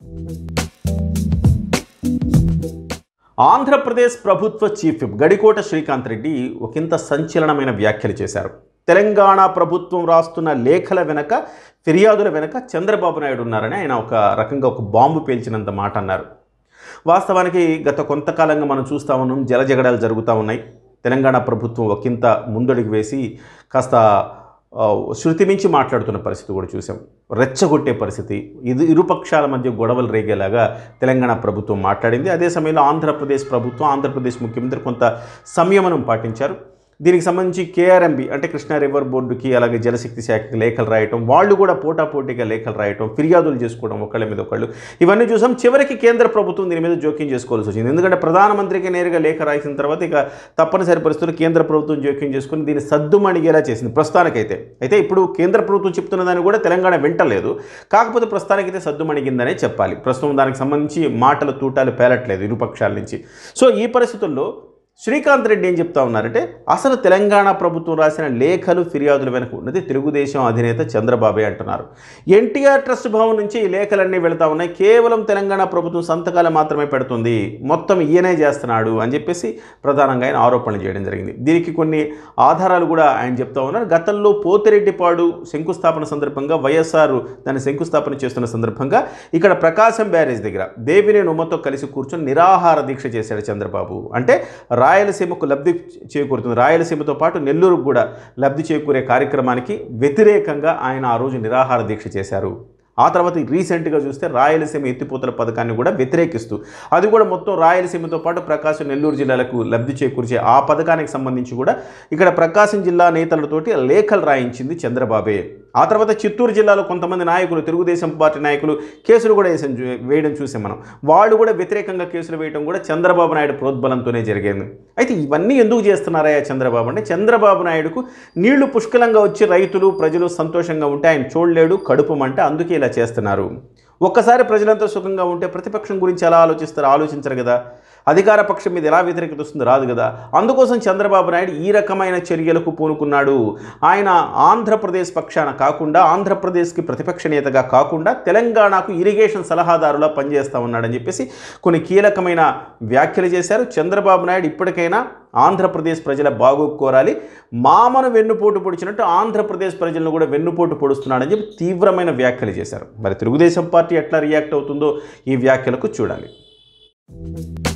ఆంధ్రప్రదేశ్ ప్రభుత్వ chief whip Gadikota Srikanth Reddy ఒకంత సంచలనమైన వ్యాఖ్యలు చేశారు తెలంగాణ ప్రభుత్వం రాస్తున్న లేఖల వెనక ఫిర్యాదుల వెనక చంద్రబాబు నాయుడు ఉన్నారని ఆయన ఒక రకంగా ఒక బాంబు పేల్చినంత మాట అన్నారు వాస్తవానికి గత కొంతకాలంగా మనం చూస్తూ ఉన్నాం జలజగడాలు జరుగుతూ ఉన్నాయి తెలంగాణ ప్రభుత్వం ఒకంత ముందడుగు వేసి కాస్త ఆ, శృతి మించి మాట్లాడుతున్న పరిస్థితి కూడా చూసాం రెచ్చగొట్టే పరిస్థితి ఇది ఇరుపక్షాల మధ్య గొడవలు రేగేలాగా తెలంగాణ ప్రభుత్వం మాట్లాడింది అదే సమయంలో ఆంధ్రప్రదేశ్ ప్రభుత్వం ఆంధ్రప్రదేశ్ ముఖ్యమంత్రి కొంత సంయమనం పాటించారు దీనికి సంబంధించి కేఆర్ఎంబి అంటే కృష్ణా రివర్ బోర్డుకి అలాగే జలశక్తి శాఖకి లేఖలు రాయటం వాళ్ళు కూడా పోటాపోటీగా లేఖలు రాయటం ఫిర్యాదులు చేసుకోవడం ఒకళ్ళ మీద ఒకళ్ళు ఇవన్నీ చూసాం చివరికి కేంద్ర ప్రభుత్వం దీని మీద జోక్యం చేసుకోవాల్సి వచ్చింది ఎందుకంటే ప్రధానమంత్రికి నేరుగా లేఖ రాసిన తర్వాత ఇక తప్పనిసరి పరిస్థితుల్లో కేంద్ర ప్రభుత్వం జోక్యం చేసుకుని దీన్ని సద్దుమణిగేలా చేసింది ప్రస్తుతానికైతే అయితే ఇప్పుడు కేంద్ర ప్రభుత్వం చెప్తున్న దాన్ని కూడా తెలంగాణ వింటలేదు కాకపోతే ప్రస్తుతానికైతే సద్దుమణిగిందనే చెప్పాలి ప్రస్తుతం దానికి సంబంధించి మాటలు తూటాలు పేలట్లేదు ఇరుపక్షాల నుంచి సో ఈ పరిస్థితుల్లో శ్రీకాంత్ రెడ్డి ఏం చెప్తా ఉన్నారంటే అసలు తెలంగాణ ప్రభుత్వం రాసిన లేఖలు ఫిర్యాదుల వెనుక ఉన్నది తెలుగుదేశం అధినేత చంద్రబాబే అంటున్నారు ఎన్టీఆర్ ట్రస్ట్ భవన్ నుంచి ఈ లేఖలన్నీ వెళ్తా ఉన్నాయి కేవలం తెలంగాణ ప్రభుత్వం సంతకాలు మాత్రమే పెడుతుంది మొత్తం ఈయనే చేస్తున్నాడు అని చెప్పేసి ప్రధానంగా ఆయన ఆరోపణలు చేయడం జరిగింది దీనికి కొన్ని ఆధారాలు కూడా ఆయన చెప్తా ఉన్నారు గతంలో పోతిరెడ్డిపాడు శంకుస్థాపన సందర్భంగా వైఎస్ఆర్ దాన్ని శంకుస్థాపన చేస్తున్న సందర్భంగా ఇక్కడ ప్రకాశం బ్యారేజ్ దగ్గర దేవినేని ఉమ్మతో కలిసి కూర్చొని నిరాహార దీక్ష చేశాడు చంద్రబాబు అంటే రాయలసీమకు లబ్ధి చేకూరుతుంది రాయలసీమతో పాటు నెల్లూరుకు కూడా లబ్ధి చేకూరే కార్యక్రమానికి వ్యతిరేకంగా ఆయన ఆ రోజు నిరాహార దీక్ష చేశారు ఆ తర్వాత రీసెంట్గా చూస్తే రాయలసీమ ఎత్తిపోతల పథకాన్ని కూడా వ్యతిరేకిస్తూ అది కూడా మొత్తం రాయలసీమతో పాటు ప్రకాశం నెల్లూరు జిల్లాలకు లబ్ధి చేకూర్చే ఆ పథకానికి సంబంధించి కూడా ఇక్కడ ప్రకాశం జిల్లా నేతలతోటి లేఖలు రాయించింది చంద్రబాబే ఆ తర్వాత చిత్తూరు జిల్లాలో కొంతమంది నాయకులు తెలుగుదేశం పార్టీ నాయకులు కేసులు కూడా వేసాం చూ- వేయడం చూసాం మనం వాళ్ళు కూడా వ్యతిరేకంగా కేసులు వేయడం కూడా చంద్రబాబు నాయుడు ప్రోద్బలంతోనే జరిగింది అయితే ఇవన్నీ ఎందుకు చేస్తున్నారయ్యా చంద్రబాబు అంటే చంద్రబాబు నాయుడుకు నీళ్లు పుష్కలంగా వచ్చి రైతులు ప్రజలు సంతోషంగా ఉంటే ఆయన చూడలేడు కడుపమంటే అందుకే ఇలా చేస్తున్నారు ఒక్కసారి ప్రజలంతా సుఖంగా ఉంటే ప్రతిపక్షం గురించి ఎలా ఆలోచిస్తారు ఆలోచించరు కదా అధికార పక్షం మీద ఎలా వ్యతిరేకత వస్తుంది రాదు కదా అందుకోసం చంద్రబాబు నాయుడు ఈ రకమైన చర్యలకు పూనుకున్నాడు ఆయన ఆంధ్రప్రదేశ్ పక్షాన కాకుండా ఆంధ్రప్రదేశ్కి ప్రతిపక్ష నేతగా కాకుండా తెలంగాణకు ఇరిగేషన్ సలహాదారులా పనిచేస్తా ఉన్నాడని చెప్పేసి కొన్ని కీలకమైన వ్యాఖ్యలు చేశారు చంద్రబాబు నాయుడు ఇప్పటికైనా ఆంధ్రప్రదేశ్ ప్రజల బాగోగు కోరాలి మామను వెన్నుపోటు పొడిచినట్టు ఆంధ్రప్రదేశ్ ప్రజలను కూడా వెన్నుపోటు పొడుస్తున్నాడని చెప్పి తీవ్రమైన వ్యాఖ్యలు చేశారు మరి తెలుగుదేశం పార్టీ ఎట్లా రియాక్ట్ అవుతుందో ఈ వ్యాఖ్యలకు చూడాలి